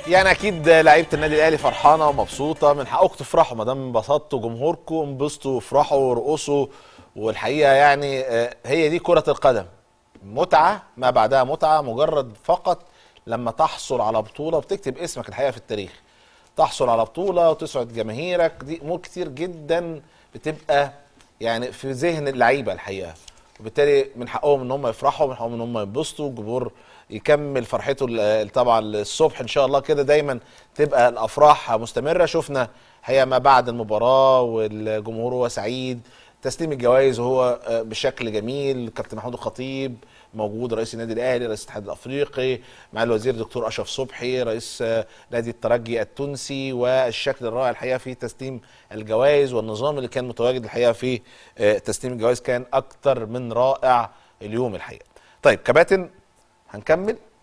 يعني اكيد لعيبه النادي الاهلي فرحانه ومبسوطه من حقكم تفرحوا ما دام انبسطتوا جمهوركم انبسطوا وافرحوا وارقصوا والحقيقه يعني آه، هي دي كره القدم متعه ما بعدها متعه مجرد فقط لما تحصل على بطوله وبتكتب اسمك الحقيقه في التاريخ تحصل على بطوله وتسعد جماهيرك دي امور كتير جدا بتبقى يعني في ذهن اللعيبه الحقيقه وبالتالي من حقهم ان هم يفرحوا من حقهم ان هم ينبسطوا الجمهور يكمل فرحته ال- طبعا الصبح ان شاء الله كده دايما تبقى الافراح مستمره شفنا هي ما بعد المباراه والجمهور هو سعيد تسليم الجوائز وهو آه، بشكل جميل كابتن محمود الخطيب موجود رئيس النادي الاهلي رئيس الاتحاد الافريقي مع الوزير دكتور اشرف صبحي رئيس آه، نادي الترجي التونسي والشكل الرائع الحقيقه في تسليم الجوائز والنظام اللي كان متواجد الحقيقه في آه، تسليم الجوائز كان اكتر من رائع اليوم الحقيقه طيب كباتن هنكمل